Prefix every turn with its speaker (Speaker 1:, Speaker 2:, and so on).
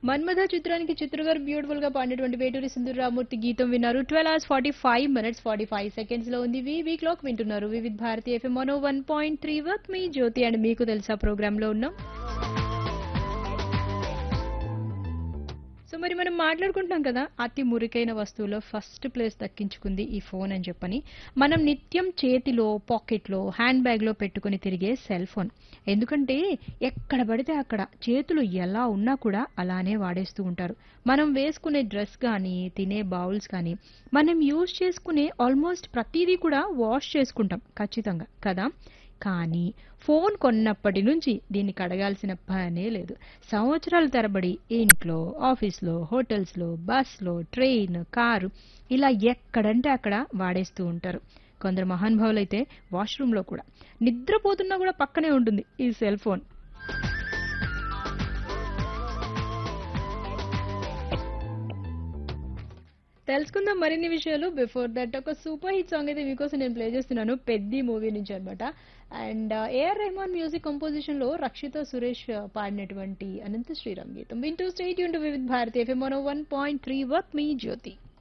Speaker 1: మన్మథ చిత్రానికి చిత్ర గారు బ్యూటిఫుల్ గా పాడినటువంటి వేటూరి సుందరరామూర్తి గీతం విన్నారు twelve hours forty five minutes forty five seconds లో ఉంది వి వీక్ లోకి వింటున్నారు వివిధ్ భారతి ఎఫ్ఎం మనో వన్ పాయింట్ త్రీ వర్క్ మీ జ్యోతి అండ్ మీకు తెలుసా ప్రోగ్రామ్ లో ఉన్నాం సో మరి మనం మాట్లాడుకుంటున్నాం కదా అతి మురికైన వస్తువులో ఫస్ట్ ప్లేస్ దక్కించుకుంది ఈ ఫోన్ అని చెప్పని మనం నిత్యం చేతిలో పాకెట్లో హ్యాండ్ బ్యాగ్లో పెట్టుకుని తిరిగే సెల్ ఫోన్ ఎందుకంటే ఎక్కడ పడితే అక్కడ చేతులు ఎలా ఉన్నా కూడా అలానే వాడేస్తూ ఉంటారు మనం వేసుకునే డ్రెస్ కానీ తినే బౌల్స్ కానీ మనం యూజ్ చేసుకునే ఆల్మోస్ట్ ప్రతిదీ కూడా వాష్ చేసుకుంటాం ఖచ్చితంగా కదా కానీ ఫోన్ కొన్నప్పటి నుంచి దీన్ని కడగాల్సిన పనే లేదు సంవత్సరాల తరబడి ఇంట్లో ఆఫీస్లో హోటల్స్లో బస్లో ట్రైన్ కారు ఇలా ఎక్కడంటే అక్కడ వాడేస్తూ ఉంటారు కొందరు మహానుభావులు అయితే వాష్రూమ్లో కూడా నిద్రపోతున్నా కూడా పక్కనే ఉంటుంది ఈ సెల్ ఫోన్ తెలుసుకుందాం మరిన్ని విషయాలు బిఫోర్ దట్ ఒక సూపర్ హిట్ సాంగ్ అయితే మీకోసం నేను ప్లే చేస్తున్నాను పెద్ది మూవీ నుంచి అనమాట and A R Rahman music composition లో రక్షిత సురేష్ పాడినటువంటి అనంత శ్రీరామ్ గీతం వింటూ స్టేట్ యూన్ to Vividh Bharati FM one point three work మీ జ్యోతి